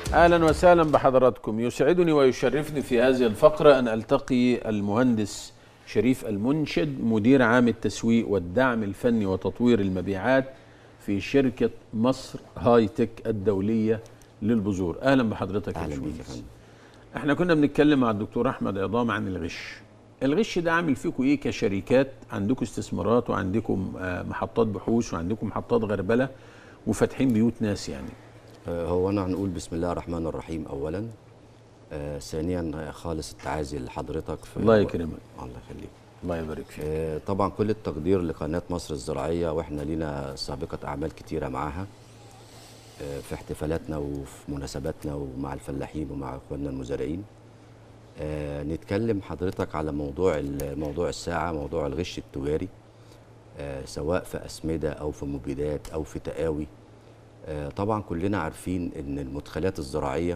اهلا وسهلا بحضراتكم يسعدني ويشرفني في هذه الفقره ان التقي المهندس شريف المنشد مدير عام التسويق والدعم الفني وتطوير المبيعات في شركه مصر هاي تك الدوليه للبذور اهلا بحضرتك يا اهلا بيك يا باشمهندس. فندم احنا كنا بنتكلم مع الدكتور احمد عظام عن الغش الغش ده عامل فيكم ايه كشركات عندكم استثمارات وعندكم آه، محطات بحوث وعندكم محطات غربله وفاتحين بيوت ناس يعني آه، هو انا هنقول بسم الله الرحمن الرحيم اولا آه ثانيا آه، خالص التعازي لحضرتك في الله يكرمك. الله يخليك الله يبارك فيك آه طبعا كل التقدير لقناه مصر الزراعيه واحنا لينا سابقه اعمال كتيره معاها آه في احتفالاتنا وفي مناسباتنا ومع الفلاحين ومع اخواننا المزارعين آه نتكلم حضرتك على موضوع ال- موضوع الساعه موضوع الغش التجاري آه سواء في اسمده او في مبيدات او في تقاوي آه، طبعا كلنا عارفين ان المدخلات الزراعيه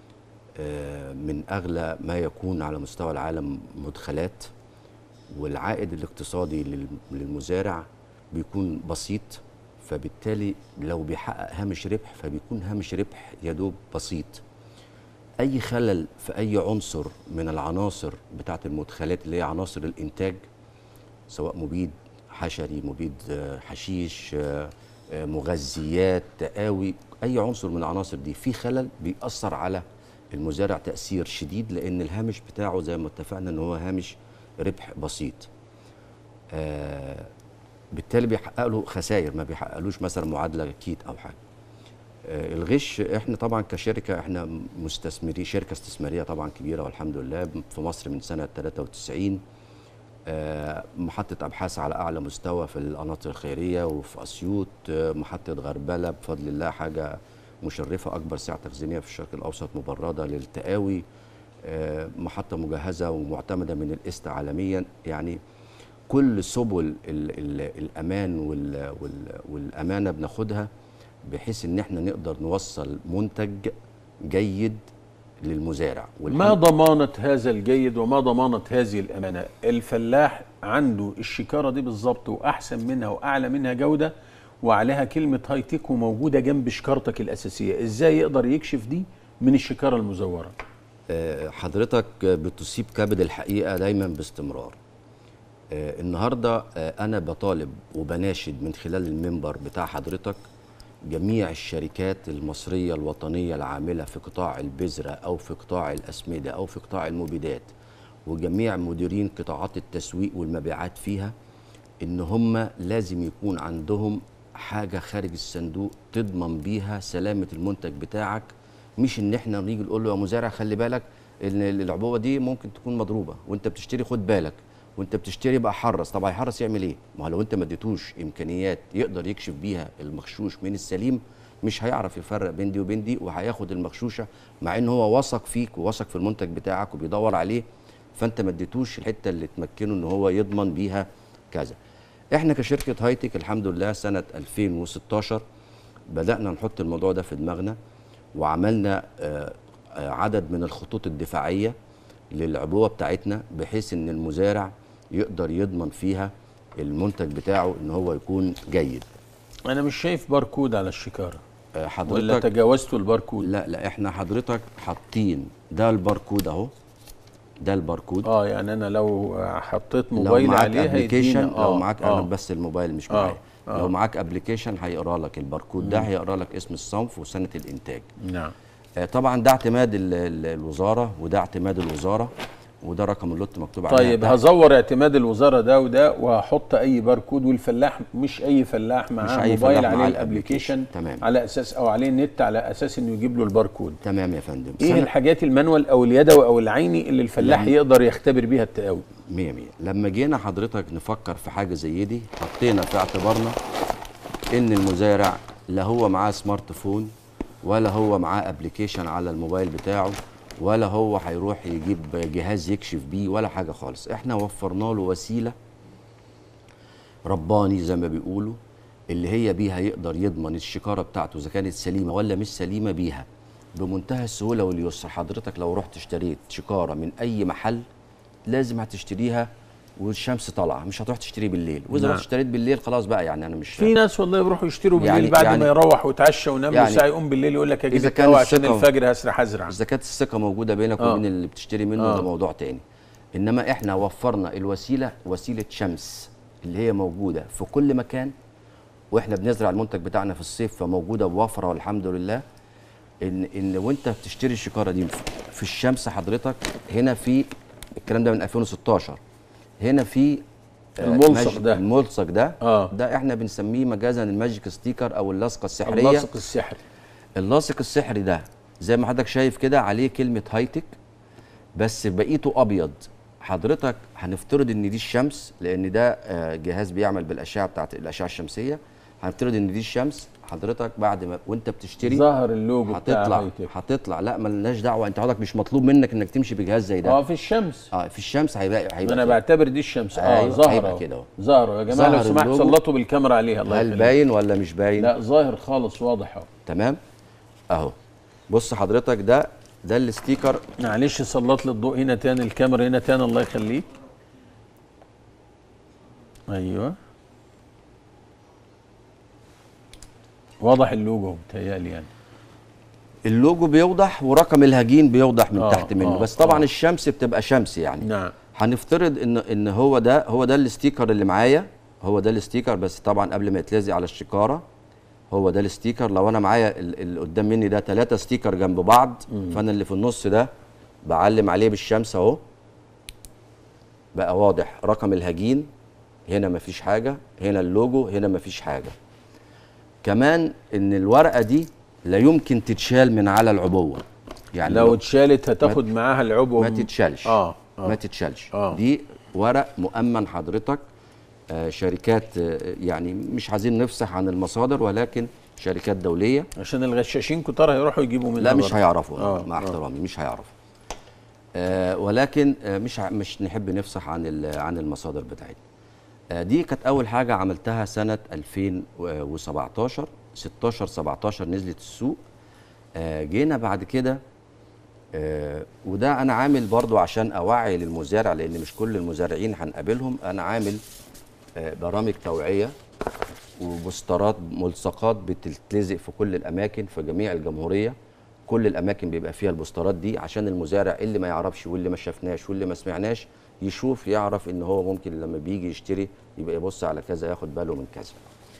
آه، من اغلى ما يكون على مستوى العالم مدخلات والعائد الاقتصادي لل- للمزارع بيكون بسيط فبالتالي لو بيحقق هامش ربح فبيكون هامش ربح يدوب بسيط اي خلل في اي عنصر من العناصر بتاعه المدخلات اللي هي عناصر الانتاج سواء مبيد حشري مبيد آه، حشيش آه، آه، مغذيات تقاوي اي عنصر من العناصر دي في خلل بيأثر على المزارع تأثير شديد لأن الهامش بتاعه زي ما اتفقنا ان هو هامش ربح بسيط آه بالتالي بيحقق له خسائر ما بيحققلوش مثلا معادلة كيت أو حاجة آه، الغش احنا طبعا كشركه احنا مستثمرين شركه استثماريه طبعا كبيره والحمد لله في مصر من سنه 93 آه، محطه ابحاث على اعلى مستوى في القناطر الخيريه وفي اسيوط آه، محطه غربله بفضل الله حاجه مشرفه اكبر سعه تخزينيه في الشرق الاوسط مبرده للتقاوي آه، محطه مجهزه ومعتمده من الاست عالميا يعني كل سبل ال ال الامان وال وال والامانه بناخدها بحيث ان احنا نقدر نوصل منتج جيد للمزارع ما ضمانة هذا الجيد وما ضمانة هذه الأمانة الفلاح عنده الشكارة دي بالظبط وأحسن منها وأعلى منها جودة وعليها كلمة هاي تك وموجودة جنب شكارتك الأساسية إزاي يقدر يكشف دي من الشكارة المزورة آه، حضرتك بتصيب كبد الحقيقه دايما باستمرار آه، النهارده آه، انا بطالب وبناشد من خلال المنبر بتاع حضرتك جميع الشركات المصريه الوطنيه العامله في قطاع البذره او في قطاع الاسمده او في قطاع المبيدات وجميع مديرين قطاعات التسويق والمبيعات فيها ان هم لازم يكون عندهم حاجه خارج الصندوق تضمن بيها سلامه المنتج بتاعك مش ان احنا نيجي نقول له يا مزارع خلي بالك ان العبوه دي ممكن تكون مضروبه وانت بتشتري خد بالك وانت بتشتري بقى حرص طب هيحرص يعمل ايه ما هو لو انت ما اديتوش امكانيات يقدر يكشف بيها المغشوش من السليم مش هيعرف يفرق بين دي وبين دي وهياخد المغشوشه مع ان هو وثق فيك ووثق في المنتج بتاعك وبيدور عليه فانت ما اديتوش الحته اللي تمكنه ان هو يضمن بيها كذا احنا كشركه هايتك الحمد لله سنه 2016 بدانا نحط الموضوع ده في دماغنا وعملنا آه، آه، عدد من الخطوط الدفاعيه للعبوه بتاعتنا بحيث ان المزارع يقدر يضمن فيها المنتج بتاعه ان هو يكون جيد أنا مش شايف باركود على الشكارة آه، ولا حضرتك تجاوزتوا الباركود لا لا احنا حضرتك حاطين ده الباركود اهو ده الباركود اه يعني انا لو حطيت لو موبايل معاك عليه ابلكيشن هيديني لو معاك انا آه. بس الموبايل مش آه، معايا آه. لو معاك ابلكيشن هيقرا لك الباركود ده هيقرا لك اسم الصنف وسنه الانتاج نعم آه، طبعا ده اعتماد ال- ال- الوزاره وده اعتماد الوزاره وده رقم اللوت مكتوب عليه طيب هزور اعتماد الوزاره ده وده وهحط اي باركود والفلاح مش اي فلاح معاه أي موبايل فلاح معاه عليه الأبليكيشن. الابلكيشن تمام. على اساس او عليه النت على اساس انه يجيب له الباركود تمام يا فندم ايه سنة الحاجات المانوال او اليدوي او العيني اللي الفلاح لما- يقدر يختبر بيها التقاوي مية مية لما جينا حضرتك نفكر في حاجة زي دي حطينا في اعتبارنا ان المزارع لا هو معاه سمارت فون ولا هو معاه ابلكيشن على الموبايل بتاعه ولا هو هيروح يجيب جهاز يكشف بيه ولا حاجة خالص احنا وفرنا له وسيلة رباني زي ما بيقولوا اللي هي بيها يقدر يضمن الشكارة بتاعته اذا كانت سليمة ولا مش سليمة بيها بمنتهى السهولة واليسر حضرتك لو رحت اشتريت شكارة من اي محل لازم هتشتريها والشمس طالعه مش هتروح تشتري بالليل واذا نعم. رحت اشتريت بالليل خلاص بقى يعني انا مش في ناس والله بيروحوا يشتروا بالليل يعني- بعد يعني- ما يروح ويتعشى وينام يعني له ساعه يقوم بالليل يقول لك اجيب إذا كان الدواء عشان الثقة- الفجر هسرح ازرع اذا كانت الثقه موجوده بينك آه. وبين اللي بتشتري منه آه. ده موضوع تاني انما احنا وفرنا الوسيله وسيله شمس اللي هي موجوده في كل مكان واحنا بنزرع المنتج بتاعنا في الصيف فموجوده بوفره والحمد لله ان ان وانت بتشتري الشكاره دي في الشمس حضرتك هنا في الكلام ده من 2016 هنا في آه، الملصق ماجيك- ده. الملصق ده آه. ده احنا بنسميه مجازا الماجيك ستيكر او اللصقه السحريه اللاصق السحري اللاصق السحري ده زي ما حضرتك شايف كده عليه كلمة هايتك بس بقيته أبيض حضرتك هنفترض إن دي الشمس لأن ده آه، جهاز بيعمل بالأشعة بتاعت الأشعة الشمسية هنفترض إن دي الشمس حضرتك بعد ما وأنت بتشتري ظهر اللوجو بتاع هتطلع هايتك. هتطلع لا ملناش دعوة أنت حضرتك مش مطلوب منك إنك تمشي بجهاز زي ده اه في الشمس اه في الشمس هيبقى ما هيبقى انا كده. بعتبر دي الشمس اه أيوة، ظهر هيبقى أهو. كده أهو. ظهر يا جماعه لو ظهر سمحت اللوجو. سلطوا بالكاميرا عليها الله هل يخليك باين ولا مش باين؟ لا ظاهر خالص واضح اهو تمام اهو بص حضرتك ده ده الستيكر معلش سلط لي الضوء هنا تاني الكاميرا هنا تاني الله يخليك ايوه واضح اللوجو متهيألي يعني اللوجو بيوضح ورقم الهجين بيوضح من آه، تحت منه آه، بس طبعا آه. الشمس بتبقى شمس يعني نعم هنفترض ان ان هو ده هو ده الستيكر اللي معايا هو ده الستيكر بس طبعا قبل ما يتلزق على الشكاره هو ده الستيكر لو انا معايا ال- اللي قدام مني ده ثلاثة ستيكر جنب بعض فانا اللي في النص ده بعلم عليه بالشمس اهو بقى واضح رقم الهجين هنا مفيش حاجه هنا اللوجو هنا مفيش حاجه كمان ان الورقه دي لا يمكن تتشال من على العبوه يعني لو اتشالت هتاخد معاها العبوه ما م- تتشالش اه ما اه تتشالش آه. دي ورق مؤمن حضرتك آه شركات آه يعني مش عايزين نفصح عن المصادر ولكن شركات دوليه عشان الغشاشين كتار هيروحوا يجيبوا منها لا مش بره. هيعرفوا آه، مع آه. احترامي مش هيعرفوا آه ولكن آه مش ع- مش نحب نفصح عن ال- عن المصادر بتاعتنا آه دي كانت اول حاجه عملتها سنه 2017 16 17 نزلت السوق آه جينا بعد كده آه وده انا عامل برضو عشان اوعي للمزارع لان مش كل المزارعين هنقابلهم انا عامل آه برامج توعيه وبوسترات ملصقات بتتلزق في كل الاماكن في جميع الجمهوريه كل الاماكن بيبقى فيها البوسترات دي عشان المزارع اللي ما يعرفش واللي ما شافناش واللي ما سمعناش يشوف يعرف ان هو ممكن لما بيجي يشتري يبقى يبص على كذا ياخد باله من كذا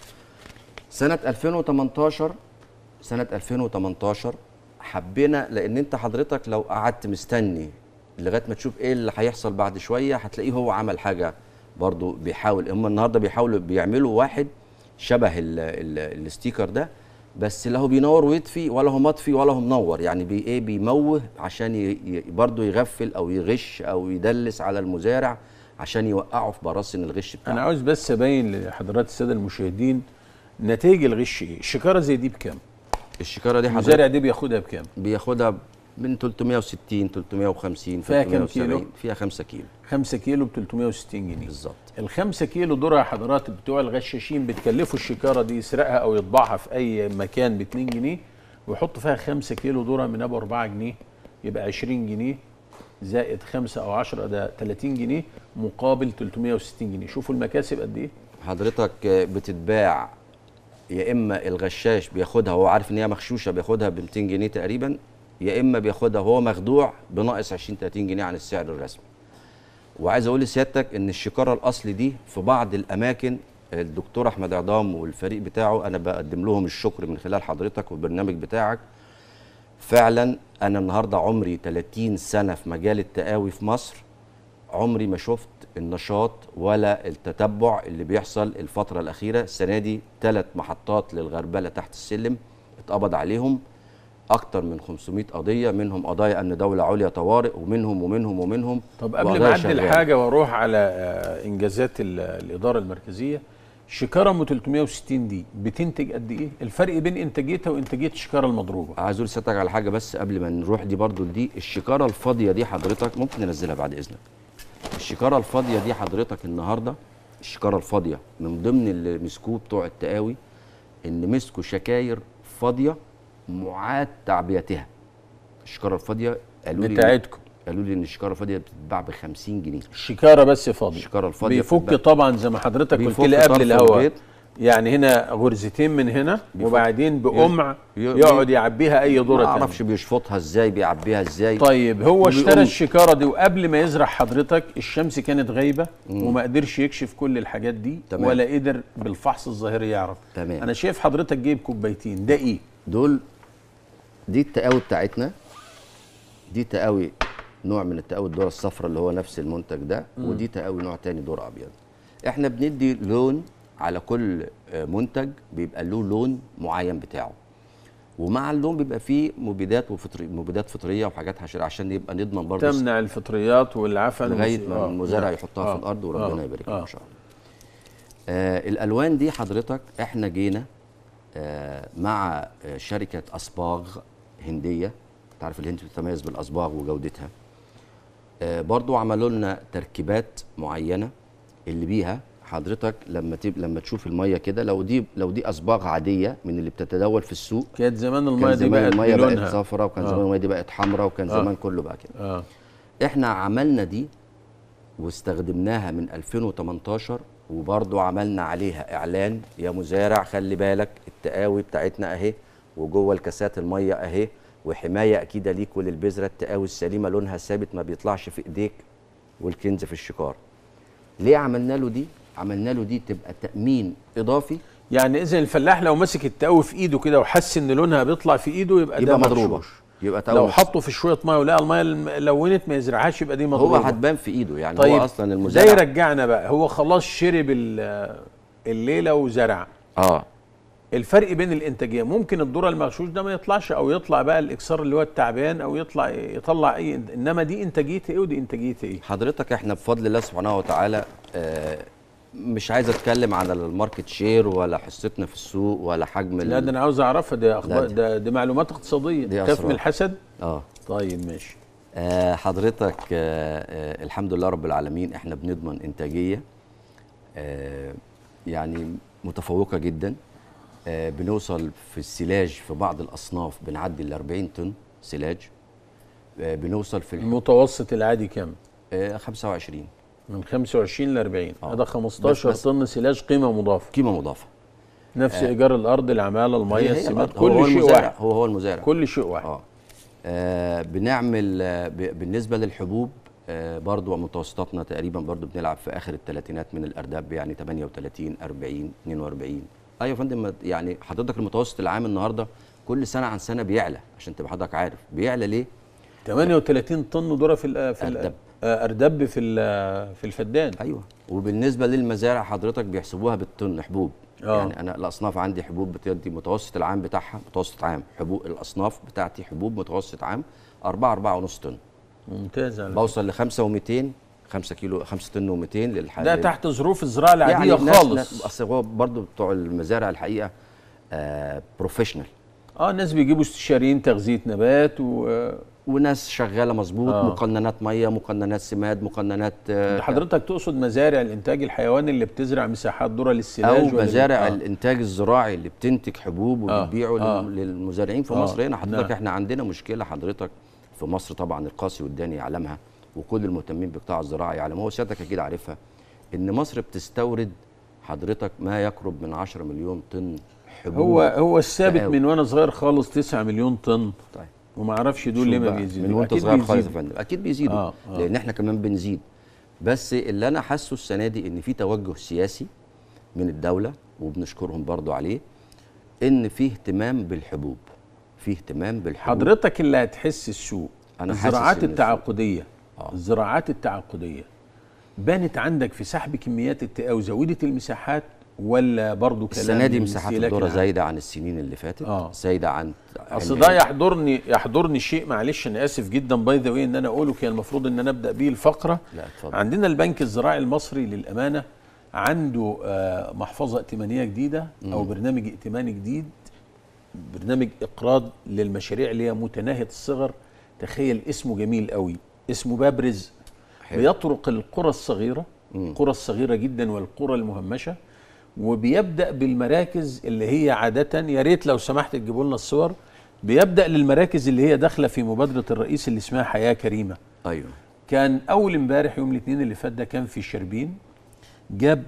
سنه 2018 سنه 2018 حبينا لان انت حضرتك لو قعدت مستني لغايه ما تشوف ايه اللي هيحصل بعد شويه هتلاقيه هو عمل حاجه برضو بيحاول هم النهارده بيحاولوا بيعملوا واحد شبه ال ال الستيكر ده بس لا هو بينور ويطفي ولا هو مطفي ولا هو منور يعني بي ايه بيموه عشان ي ي برضه يغفل او يغش او يدلس على المزارع عشان يوقعه في براثن الغش بتاعه انا عاوز بس ابين لحضرات الساده المشاهدين نتائج الغش ايه الشكاره زي دي بكام الشكاره دي حضرتك المزارع دي بياخدها بكام بياخدها من 360 350 فيها كام 370 كيلو؟ فيها 5 كيلو 5 كيلو ب 360 جنيه بالظبط الخمسة كيلو دول يا حضرات بتوع الغشاشين بتكلفوا الشكارة دي يسرقها أو يطبعها في أي مكان ب 2 جنيه ويحطوا فيها 5 كيلو ذرة من أبو 4 جنيه يبقى 20 جنيه زائد 5 أو 10 ده 30 جنيه مقابل 360 جنيه شوفوا المكاسب قد إيه حضرتك بتتباع يا اما الغشاش بياخدها وهو عارف ان هي مغشوشه بياخدها ب 200 جنيه تقريبا يا اما بياخدها وهو مخدوع بناقص 20 30 جنيه عن السعر الرسمي وعايز اقول لسيادتك ان الشكاره الاصلي دي في بعض الاماكن الدكتور احمد عضام والفريق بتاعه انا بقدم لهم الشكر من خلال حضرتك والبرنامج بتاعك فعلا انا النهارده عمري 30 سنه في مجال التقاوي في مصر عمري ما شفت النشاط ولا التتبع اللي بيحصل الفترة الأخيرة السنة دي ثلاث محطات للغربلة تحت السلم اتقبض عليهم أكتر من 500 قضية منهم قضايا أمن دولة عليا طوارئ ومنهم ومنهم ومنهم طب قبل ما وقضايا أعدي شغالة. الحاجة وأروح على آه، إنجازات ال- الإدارة المركزية الشكارة أم 360 دي بتنتج قد إيه؟ الفرق بين إنتاجيتها وإنتاجية الشكارة المضروبة عايز اقول لسيادتك على حاجه بس قبل ما نروح دي برضو دي الشكاره الفاضيه دي حضرتك ممكن ننزلها بعد اذنك الشكاره الفاضيه دي حضرتك النهارده الشكاره الفاضيه من ضمن اللي مسكوه بتوع التقاوي ان مسكوا شكاير فاضيه معاد تعبئتها الشكاره الفاضيه قالوا لي بتاعتكم قالوا لي ان الشكاره الفاضيه بتتباع ب 50 جنيه الشكاره بس فاضيه الشكاره الفاضيه بيفك بتتباع- طبعا زي ما حضرتك قلت بيفك لي طرف قبل الهواء البيض. يعني هنا غرزتين من هنا بيفك. وبعدين بقمع ي- يقعد يعبيها اي ما ذره اعرفش تانية. بيشفطها ازاي بيعبيها ازاي طيب هو وبيقوم- اشترى الشكاره دي وقبل ما يزرع حضرتك الشمس كانت غايبه وما قدرش يكشف كل الحاجات دي تمام. ولا قدر بالفحص الظاهري يعرف تمام. انا شايف حضرتك جايب كوبايتين ده ايه دول دي التقاوي بتاعتنا دي تقاوي نوع من التقاوي الذره الصفراء اللي هو نفس المنتج ده ودي تقاوي نوع تاني ذره ابيض احنا بندي لون على كل آه، منتج بيبقى له لون معين بتاعه ومع اللون بيبقى فيه مبيدات وفطري مبيدات فطريه وحاجات حشريه عشان يبقى نضمن برضه تمنع الفطريات والعفن لغايه والس- ما آه. المزارع آه. يحطها آه. في الارض وربنا آه. يبارك له آه. ان شاء الله. آه الالوان دي حضرتك احنا جينا آه مع آه شركه اصباغ هنديه تعرف الهند بتتميز بالاصباغ وجودتها آه برضو عملوا لنا تركيبات معينه اللي بيها حضرتك لما تب... لما تشوف الميه كده لو دي لو دي اصباغ عاديه من اللي بتتداول في السوق كانت زمان الميه كان دي زمان بقت الميه بقت بلونها صفراء وكان آه. زمان الميه دي بقت حمراء وكان آه. زمان كله بقى كده اه احنا عملنا دي واستخدمناها من 2018 وبرضو عملنا عليها اعلان يا مزارع خلي بالك التقاوي بتاعتنا اهي وجوه الكاسات الميه اهي وحمايه اكيده ليك وللبذره التقاوي السليمه لونها ثابت ما بيطلعش في ايديك والكنز في الشكار ليه عملنا له دي عملنا له دي تبقى تامين اضافي يعني اذا الفلاح لو مسك التقوي في ايده كده وحس ان لونها بيطلع في ايده يبقى, يبقى ده مضروبه مغشوش. يبقى لو تقوي حطه في شويه ميه ولقى الميه الم- لونت ما يزرعهاش يبقى دي هو مضروبه هتبان في ايده يعني طيب هو اصلا ده المزارع يرجعنا بقى هو خلاص شرب ال- الليله وزرع اه الفرق بين الانتاجيه ممكن الذره المغشوش ده ما يطلعش او يطلع بقى الاكسار اللي هو التعبان او يطلع يطلع اي انما دي انتاجيتها ايه ودي انتاجيتها ايه حضرتك احنا بفضل الله سبحانه وتعالى آه، مش عايز اتكلم عن الماركت شير ولا حصتنا في السوق ولا حجم ال- لا ده انا عاوز اعرفها ده اخبار دي- ده, ده معلومات اقتصاديه دي خاف أسرار. من الحسد اه طيب ماشي آه، حضرتك آه، آه، الحمد لله رب العالمين احنا بنضمن انتاجيه آه، يعني متفوقه جدا آه، بنوصل في السلاج في بعض الاصناف بنعدي ال 40 طن سلاج آه، بنوصل في الح- المتوسط العادي كام آه، 25 من 25 ل 40 آه. هذا 15 بس- بس- طن سلاج قيمه مضافه قيمه مضافه نفس ايجار الارض العماله الميه هي- هي السماد الأرض. هو هو كل شيء المزارع واحد هو هو المزارع كل شيء واحد اه آه، بنعمل آه، ب- بالنسبه للحبوب آه، برضو متوسطاتنا تقريبا برضو بنلعب في اخر الثلاثينات من الارداب يعني 38 40 42 ايوه يا فندم ما- يعني حضرتك المتوسط العام النهارده كل سنه عن سنه بيعلى عشان تبقى حضرتك عارف بيعلى ليه 38 طن ذره في ال في ال- أردب. آه، اردب في ال- في الفدان ايوه وبالنسبه للمزارع حضرتك بيحسبوها بالطن حبوب آه. يعني انا الاصناف عندي حبوب بتدي متوسط العام بتاعها متوسط عام حبوب الاصناف بتاعتي حبوب متوسط عام 4 4 ونص طن ممتاز على بوصل ل 5 و200 5 كيلو 5 طن و200 للحد ده تحت ظروف الزراعه العاديه ناس- خالص ناس اصل هو برضه بتوع المزارع الحقيقه آه بروفيشنال اه ناس بيجيبوا استشاريين تغذيه نبات و وناس شغاله مظبوط آه. آه. مقننات ميه مقننات سماد مقننات آه ده حضرتك تقصد مزارع الانتاج الحيواني اللي بتزرع مساحات ذره للسلاج او ولا- مزارع آه. الانتاج الزراعي اللي بتنتج حبوب آه. وبتبيعه آه. آه. للمزارعين في آه. مصر هنا حضرتك نعم. احنا عندنا مشكله حضرتك في مصر طبعا القاسي والداني يعلمها وكل المهتمين بالقطاع الزراعي يعلموها وسيادتك اكيد عارفها ان مصر بتستورد حضرتك ما يقرب من 10 مليون طن حبوب هو هو الثابت تقاوي. من وانا صغير خالص 9 مليون طن طيب وما اعرفش دول شوف ليه ما بقى، بيزيدوا من وانت أكيد صغير خالص يا بيزيدوا. فندم اكيد بيزيدوا آه، آه. لان احنا كمان بنزيد بس اللي انا حاسه السنه دي ان في توجه سياسي من الدوله وبنشكرهم برضو عليه ان في اهتمام بالحبوب في اهتمام بالحبوب حضرتك اللي هتحس السوق أنا حاسس الزراعات إن السوق- التعاقديه آه. الزراعات التعاقديه بانت عندك في سحب كميات التقاوي زودت المساحات ولا برضو كلام السنه دي من مساحات الاستهلاك الذره العام؟ زايده عن السنين اللي فاتت آه. زايده عن اصل عن- ده يحضرني يحضرني شيء معلش انا اسف جدا باي ذا ان انا اقوله كان المفروض ان انا ابدا بيه الفقره لا اتفضل عندنا البنك الزراعي المصري للامانه عنده آه، محفظه ائتمانيه جديده او برنامج ائتماني جديد برنامج اقراض للمشاريع اللي هي متناهيه الصغر تخيل اسمه جميل قوي اسمه باب رزق حلو. بيطرق القرى الصغيره القرى الصغيره جدا والقرى المهمشه وبيبدا بالمراكز اللي هي عاده يا ريت لو سمحت تجيبوا لنا الصور بيبدا للمراكز اللي هي داخله في مبادره الرئيس اللي اسمها حياه كريمه ايوه كان اول امبارح يوم الاثنين اللي فات ده كان في شربين جاب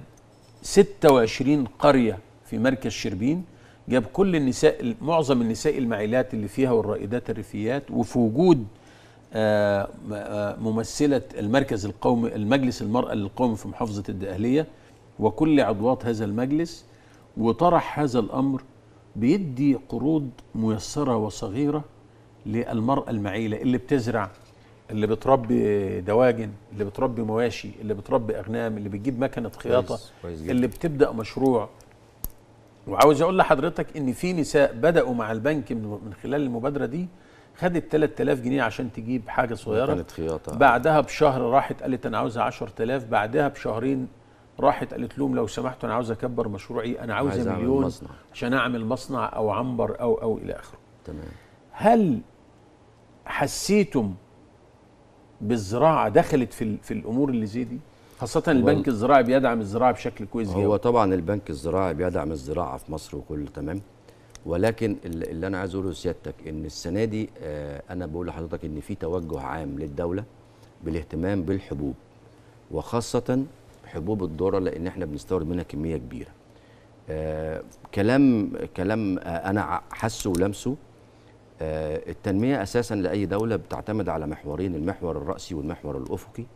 26 قريه في مركز شربين جاب كل النساء معظم النساء المعيلات اللي فيها والرائدات الريفيات وفي وجود آه، م- آه، ممثله المركز القومي المجلس المراه القومي في محافظه الدقهليه وكل عضوات هذا المجلس وطرح هذا الامر بيدي قروض ميسره وصغيره للمراه المعيله اللي بتزرع اللي بتربي دواجن اللي بتربي مواشي اللي بتربي اغنام اللي بتجيب مكنه خياطه كويس، كويس جدا. اللي بتبدا مشروع وعاوز اقول لحضرتك ان في نساء بداوا مع البنك من من خلال المبادره دي خدت 3000 جنيه عشان تجيب حاجه صغيره كانت خياطه بعدها بشهر راحت قالت انا عاوزه 10000 بعدها بشهرين راحت قالت لهم لو سمحتوا انا عاوزه اكبر مشروعي انا عايز عاوزه أعمل مليون مصنع. عشان اعمل مصنع او عنبر او او الى اخره تمام هل حسيتم بالزراعه دخلت في ال- في الامور اللي زي دي خاصه البنك الزراعي بيدعم الزراعه بشكل كويس هو جدا طبعا البنك الزراعي بيدعم الزراعه في مصر وكل تمام ولكن اللي اللي انا عايز اقوله لسيادتك ان السنه دي آه، انا بقول لحضرتك ان في توجه عام للدوله بالاهتمام بالحبوب وخاصه حبوب الذره لان احنا بنستورد منها كميه كبيره آه، كلام كلام آه، انا ع- حاسه ولمسه آه، التنميه اساسا لاي دوله بتعتمد على محورين المحور الراسي والمحور الافقي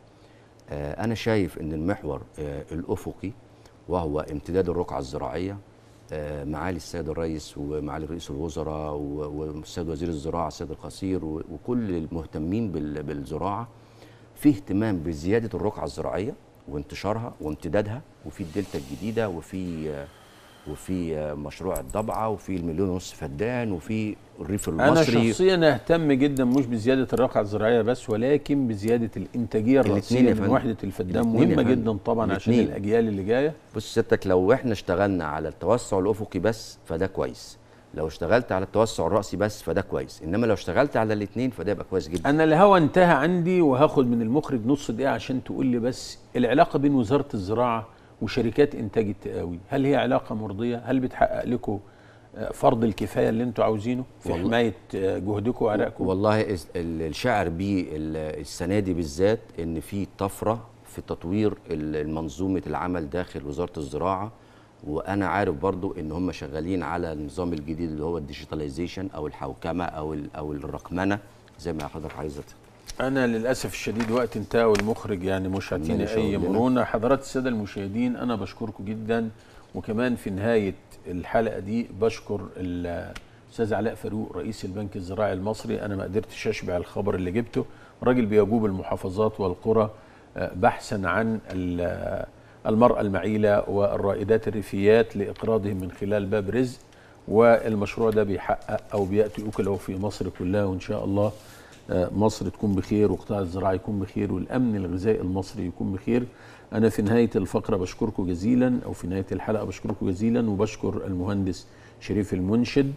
آه، أنا شايف أن المحور آه، الأفقي وهو امتداد الرقعة الزراعية آه، معالي السيد الرئيس ومعالي رئيس الوزراء و- والسيد وزير الزراعة السيد القصير و- وكل المهتمين بال- بالزراعة في اهتمام بزيادة الرقعة الزراعية وانتشارها وامتدادها وفي الدلتا الجديدة وفي آه، وفي آه، مشروع الضبعة وفي المليون ونص فدان وفي الريف انا المصري شخصيا اهتم جدا مش بزياده الرقعه الزراعيه بس ولكن بزياده الانتاجيه الاتنين الرئيسيه يا من فندم. وحده الفدان الاتنين يا مهمه فندم. جدا طبعا عشان الاتنين. الاجيال اللي جايه بص سيادتك لو احنا اشتغلنا على التوسع الافقي بس فده كويس لو اشتغلت على التوسع الراسي بس فده كويس انما لو اشتغلت على الاثنين فده يبقى كويس جدا انا الهوا انتهى عندي وهاخد من المخرج نص دقيقه عشان تقول لي بس العلاقه بين وزاره الزراعه وشركات انتاج التقاوي هل هي علاقه مرضيه هل بتحقق لكم آه، فرض الكفايه اللي انتوا عاوزينه في والله- حمايه آه، جهدكم وعرقكم والله اس- ال- الشعر بيه ال- السنه دي بالذات ان في طفره في تطوير ال- المنظومه العمل داخل وزاره الزراعه وانا عارف برضو ان هم شغالين على النظام الجديد اللي هو الديجيتاليزيشن او الحوكمه او ال- او الرقمنه زي ما حضرتك عايزه انا للاسف الشديد وقت انتهى والمخرج يعني مش عمال هتيني يشاور اي لنا. مرونه حضرات الساده المشاهدين انا بشكركم جدا وكمان في نهايه الحلقه دي بشكر الاستاذ علاء فاروق رئيس البنك الزراعي المصري انا ما قدرتش اشبع الخبر اللي جبته راجل بيجوب المحافظات والقرى آه، بحثا عن ال- المراه المعيله والرائدات الريفيات لاقراضهم من خلال باب رزق والمشروع ده بيحقق او بياتي اكله في مصر كلها وان شاء الله آه، مصر تكون بخير وقطاع الزراعه يكون بخير والامن الغذائي المصري يكون بخير انا في نهايه الفقره بشكركم جزيلا او في نهايه الحلقه بشكركم جزيلا وبشكر المهندس شريف المنشد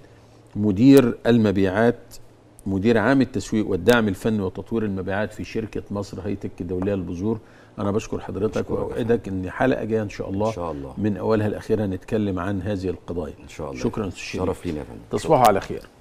مدير المبيعات مدير عام التسويق والدعم الفني وتطوير المبيعات في شركه مصر هيتك الدوليه للبذور انا بشكر حضرتك بشكرك يا واوعدك ان حلقه جايه ان شاء الله ان شاء الله من اولها لاخرها نتكلم عن هذه القضايا ان شاء الله شكرا أستاذ شريف. شرف لينا يا فندم تصبحوا على خير